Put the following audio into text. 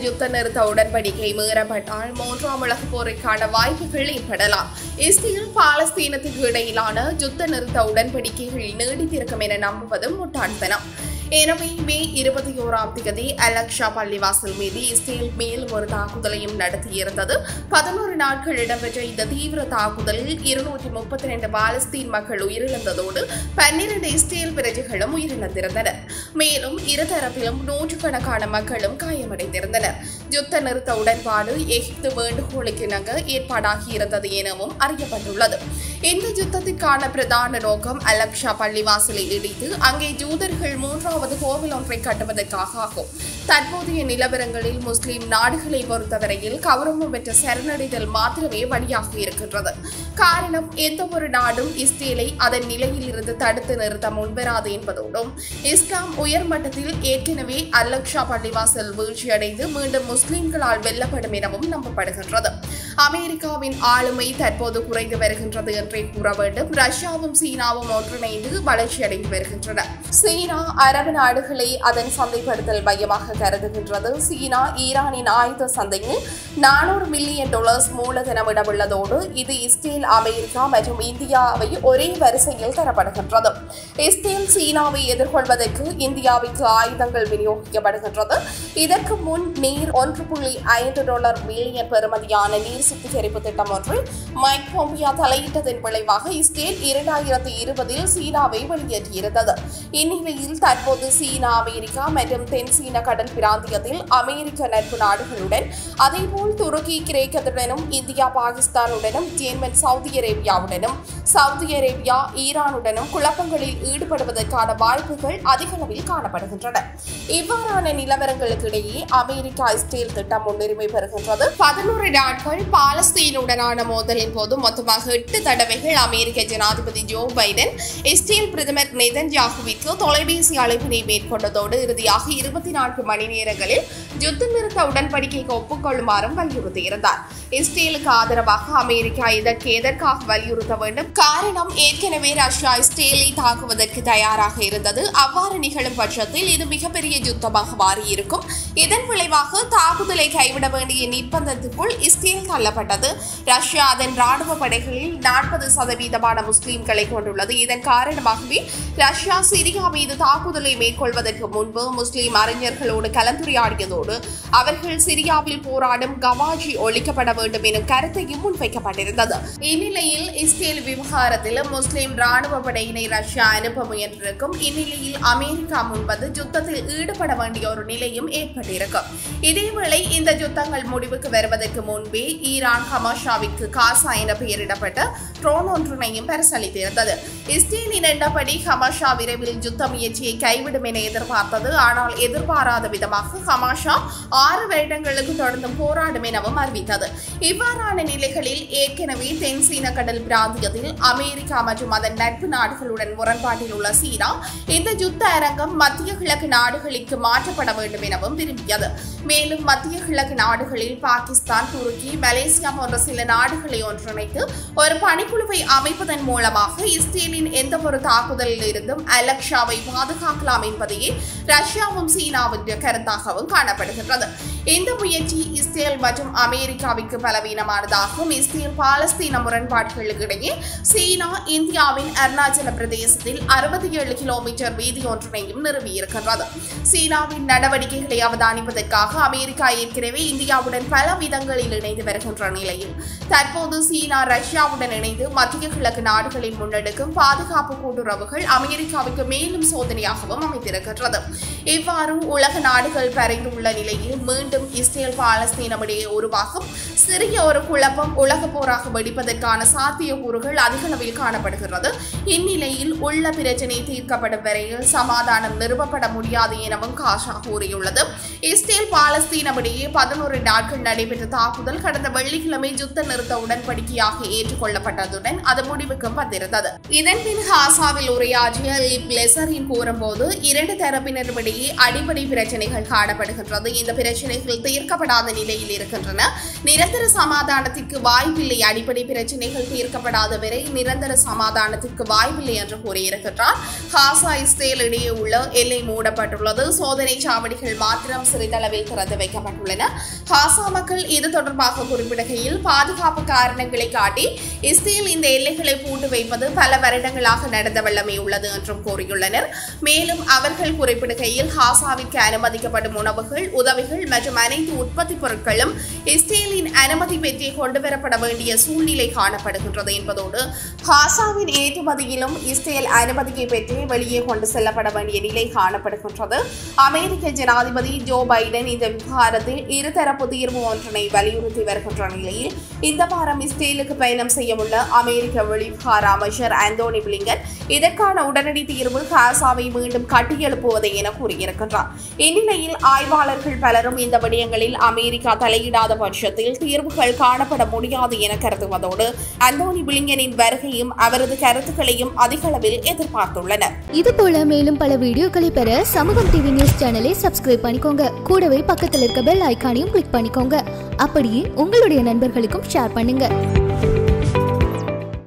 யுத்த நிறுத்த உடன்படிக்கை மீறப்பட்டால் மூன்றாம் உலகப் போருக்கான வாய்ப்புகள் ஏற்படலாம் இஸ்ரேல் பாலஸ்தீனத்துக்கு இடையிலான யுத்த நிறுத்த உடன்படிக்கைகள் நீடித்திருக்கும் என நம்புவதும் முட்டாள்தனம் எனவே மே இருபத்தி ஓராம் தேதி அலக்ஷா பள்ளிவாசல் மீது இஸ்ரேல் மேலும் ஒரு தாக்குதலையும் நடத்தியிருந்தது பதினோரு நாட்கள் இடம்பெற்ற இந்த தீவிர தாக்குதலில் இருநூற்றி முப்பத்தி ரெண்டு பாலஸ்தீன் மக்கள் உயிரிழந்ததோடு பன்னிரண்டு இஸ்ரேல் பிரஜைகளும் உயிரிழந்திருந்தனர் மேலும் இருதரப்பிலும் நூற்றுக்கணக்கான மக்களும் காயமடைந்திருந்தனர் யுத்த நிறுத்த உடன்பாடு எகிப்து வேண்டுகோளுக்கு இணங்க ஏற்பாடாகி இருந்தது எனவும் அறியப்பட்டுள்ளது இந்த யுத்தத்திற்கான பிரதான நோக்கம் அலக்ஷா பள்ளிவாசலை இடித்து அங்கே ஜூதர்கள் மூன்றாவது கோவில் ஒன்றை கட்டுவதற்காக ஆகும் தற்போதைய நிலவரங்களில் முஸ்லிம் நாடுகளை பொறுத்தவரையில் கௌரவம் பெற்ற சரணடைதல் மாத்திரமே வழியாக இருக்கின்றது காரணம் எந்த ஒரு நாடும் இஸ்ரேலை அதன் நிலையில் இருந்து தடுத்து நிறுத்த முன்வராது என்பதோடும் இஸ்லாம் உயர்மட்டத்தில் ஏற்கனவே அல்லக்ஷா பள்ளிவாசல் வீழ்ச்சியடைந்து மீண்டும் முஸ்லிம்களால் வெல்லப்படும் எனவும் நம்பப்படுகின்றது அமெரிக்காவின் ஆளுமை தற்போது குறைந்து வருகின்றது என்றே கூற வேண்டும் ரஷ்யாவும் சீனாவும் ஒன்றிணைந்து வளர்ச்சியடைந்து வருகின்றன சீனா அரபு நாடுகளை அதன் சந்தைப்படுத்தல் மையமாக கருதுகின்றது சீனா ஈரானின் ஆயுத சந்தையில் நானூறு மில்லியன் டாலர்ஸ் மூலதனம் இடமுள்ளதோடு இது இஸ்ரேல் அமெரிக்கா மற்றும் இந்தியாவை ஒரே வரிசையில் தரப்படுகின்றது இஸ்ரேல் சீனாவை எதிர்கொள்வதற்கு இந்தியாவிற்கு ஆயுதங்கள் விநியோகிக்கப்படுகின்றது இதற்கு முன் நீர் ஒன்று புள்ளி ஐந்து டாலர் மில்லியன் பெறுமதியான நீர் சுத்திகரிப்பு திட்டம் ஒன்று மைக் போம்பியா தலையிட்டதன் விளைவாக இஸ்ரேல் இரண்டாயிரத்தி இருபதில் சீனாவை வெளியேற்றியிருந்தது இந்நிலையில் தற்போது சீனா அமெரிக்கா மற்றும் தென் சீன கடல் பிராந்தியத்தில் அமெரிக்க நட்பு நாடுகளுடன் அதேபோல் துருக்கி கிரேக்கத்துடனும் இந்தியா பாகிஸ்தானுடனும் ஜேர்மன் சவுதி அரேபியாவுடனும் சவுதி அரேபியா ஈரானுடனும் குழப்பங்களில் ஈடுபடுவதற்கான வாய்ப்புகள் அதிக அளவில் காணப்படுகின்றன இவ்வாறான நிலவரங்களுக்கு இடையே அமெரிக்கா இஸ்ரேல் திட்டம் முன்னுரிமை பெறுகின்றது பதினோரு நாட்கள் பாலஸ்தீனுடனான மோதலின் போது மொத்தமாக எட்டு தடவைகள் அமெரிக்க ஜனாதிபதி ஜோ பைடன் இஸ்ரேல் பிரதமர் நெதன்யாகுவிற்கு தொலைபேசி அழைப்பினை மேற்கொண்டதோடு இறுதியாக இருபத்தி நான்கு மணி நேரங்களில் யுத்த நிறுத்த உடன்படிக்கைக்கு ஒப்புக்கொள்ளுமாறும் வலியுறுத்தியிருந்தார் இஸ்ரேலுக்கு ஆதரவாக அமெரிக்கா இதற்கு எதற்காக வலியுறுத்த வேண்டும் காரணம் ஏற்கனவே ரஷ்யா இஸ்ரேலை தாக்குவதற்கு தயாராக இருந்தது அவ்வாறு நிகழும் பட்சத்தில் இது மிகப்பெரிய யுத்தமாக மாறியிருக்கும் இதன் விளைவாக தாக்குதலை கைவிட வேண்டிய நிர்பந்தத்துக்குள் இஸ்ரேல் தள்ளப்பட்டது ரஷ்யா அதன் ராணுவ படைகளில் நாற்பது சதவீதமான முஸ்லிம்களை கொண்டுள்ளது இதன் காரணமாகவே ரஷ்யா சிரியா மீது தாக்குதலை மேற்கொள்வதற்கு முன்பு முஸ்லிம் அறிஞர்களோடு கலந்துரையாடியதோடு அவர்கள் சிரியாவில் போராடும் கவாஜி ஒழிக்கப்பட வேண்டும் எனும் கருத்தையும் முன்வைக்கப்பட்டிருந்தது இந்நிலையில் இஸ்ரேல் விவகாரத்தில் முஸ்லிம் ராணுவ படையினை ரஷ்யா அனுப்ப முயன்றிருக்கும் இந்நிலையில் அமெரிக்கா முன்வந்து யுத்தத்தில் ஈடுபட வேண்டிய ஒரு நிலையும் ஏற்பட்டிருக்கும் இதேவேளை இந்த யுத்தங்கள் முடிவுக்கு வருவதற்கு முன்பே ஈரான் ஹமாஷாவிற்கு காசா என பெயரிடப்பட்ட ட்ரோன் ஒன்றினையும் பரிசளித்திருந்தது இஸ்ரேலின் எண்ணப்படி ஹமாஷா விரைவில் யுத்த முயற்சியை கைவிடும் என எதிர்பார்த்தது ஆனால் எதிர்பாராத விதமாக ஹமாஷா ஆறு வருடங்களுக்கு தொடர்ந்து போராடும் எனவும் அறிவித்தது இவ்வாறான நிலைகளில் ஏற்கனவே தென் சீன கடல் பிராந்தியத்தில் அமெரிக்கா மற்றும் அதன் நட்பு நாடுகளுடன் முரண்பாட்டில் உள்ள சீனா இந்த யுத்த அரங்கம் மத்திய கிழக்கு நாடுகளுக்கு மாற்றப்பட வேண்டும் எனவும் விரும்பியது மேலும் மத்திய கிழக்கு நாடுகளில் பாகிஸ்தான் துருக்கி மலேசியா போன்ற சில நாடுகளை ஒன்றிணைத்து ஒரு பணிக்குழுவை அமைப்பதன் மூலமாக இஸ்ரேலின் எந்த ஒரு தாக்குதலில் இருந்தும் அலக்ஷாவை பாதுகாக்கலாம் என்பதையே ரஷ்யாவும் சீனாவின் கருத்தாகவும் காணப்படுகின்றது இந்த முயற்சி இஸ்ரேல் மற்றும் அமெரிக்காவிற்கு பலவீனமானதாகும் இஸ்ரேல் பாலஸ்தீன முரண்பாடுகளுக்கு இடையே சீனா இந்தியாவின் அருணாச்சல பிரதேசத்தில் அறுபத்தி ஏழு கிலோமீட்டர் வீதி ஒன்றினையும் நிறுவியிருக்கின்றது சீனாவின் நடவடிக்கைகளை அவதானிப்பதற்காக அமெரிக்கா ஏற்கனவே இந்தியாவுடன் பல விதங்களில் இணைந்து வருகின்ற நிலையில் தற்போது சீனா ரஷ்யாவுடன் இணைந்து மத்திய கிழக்கு நாடுகளில் முன்னெடுக்கும் பாதுகாப்பு கூட்டுறவுகள் அமெரிக்காவுக்கு மேலும் சோதனையாகவும் அமைந்திருக்கின்றது இவ்வாறு உலக நாடுகள் பறைந்துள்ள நிலையில் மீண்டும் இஸ்ரேல் பாலஸ்தீனம் இடையே உருவாகும் சிறிய ஒரு குழப்பம் உலக போராக வெடிப்பதற்கான சாத்தியக்கூறுகள் அதிக அளவில் காணப்படுகிறது இந்நிலையில் உள்ள பிரச்சினை தீர்க்கப்படும் வரையில் சமாதானம் நிறுவப்பட முடியாது எனவும் காஷா கூறியுள்ளது இஸ்ரேல் பாலஸ்தீனம் இடையே பதினோரு நாட்கள் நடைபெற்ற தாக்குதல் கடந்த வெள்ளிக்கிழமை யுத்த நிறுத்த உடன்படிக்கையாக ஏற்றுக்கொள்ளப்பட்டதுடன் அது முடிவுக்கும் வந்திருந்தது இதன் பின் ஹாசாவில் உரையாற்றிய லிப் லெசரின் கூறும்போது இரண்டு தரப்பினரும் இடையே அடிப்படை பிரச்சனைகள் காணப்படுகின்றது இந்த பிரச்சனைகள் தீர்க்கப்படாத நிலையில் இருக்கின்றன நிரந்தர சமாதானத்திற்கு வாய்ப்பில்லை அடிப்படை பிரச்சனைகள் தீர்க்கப்படாத வரை நிரந்தர சமாதானத்திற்கு வாய்ப்பில்லை என்று கூறியிருக்கின்றார் ஹாசா இஸ்ரேல் இடையே உள்ள எல்லை மூடப்பட்டுள்ளது சோதனை சாவடிகள் மாத்திரம் சிறிதளவில் திறந்து முன்வைக்கப்பட்டுள்ளன ஹாசா மக்கள் இது தொடர்பாக குறிப்பிடுகையில் பாதுகாப்பு காரணங்களை காட்டி இஸ்ரேல் இந்த எல்லைகளை பூட்டு வைப்பது பல வருடங்களாக நடந்த வல்லமை உள்ளது என்றும் கூறியுள்ளனர் மேலும் அவர்கள் குறிப்பிடுகையில் ஹாசாவிற்கு அனுமதிக்கப்படும் உணவுகள் உதவிகள் மற்றும் அனைத்து உற்பத்தி பொருட்களும் இஸ்ரேலின் அனுமதி பெற்றே கொண்டுவரப்பட வேண்டிய சூழ்நிலை காணப்படுகின்றது என்பதோடு ஹாசாவின் ஏற்றுமதியிலும் இஸ்ரேல் அனுமதியை பெற்றே வெளியே கொண்டு செல்லப்பட வேண்டிய நிலை காணப்படுகின்றது அமெரிக்க ஜனாதிபதி ஜோ பைடன் இந்த விவகாரத்தில் இருதரப்பு தீர்வு ஒன்றினை வலியுறுத்தி வருகின்ற நிலையில் இந்த வாரம் இஸ்ரேலுக்கு பயணம் செய்யவுள்ள அமெரிக்க வெளிவிவகார அமைச்சர் ஆந்தோனி பிளிங்கன் இதற்கான உடனடி தீர்வு காசாவை மீண்டும் கட்டியெழுப்புவதை என கூறியிருக்கின்றார் இந்நிலையில் ஆய்வாளர்கள் பலரும் இந்த விடயங்களில் அமெரிக்கா தலையிடாத பட்சத்தில் தீர்வுகள் காணப்பட முடியாது என கருதுவதோடு அந்தோனி பிளிங்கனின் வருகையும் அவரது கருத்துக்களையும் அதிகளவில் எதிர்பார்த்துள்ளனர் இது போல மேலும் பல வீடியோக்களை பெற சமூகம் டிவி நியூஸ் சேனலை சப்ஸ்கிரைப் பண்ணிக்கோங்க கூடவே பக்கத்தில் இருக்க பெல் ஐகானையும் கிளிக் பண்ணிக்கோங்க அப்படியே உங்களுடைய நண்பர்களுக்கும் ஷேர் பண்ணுங்க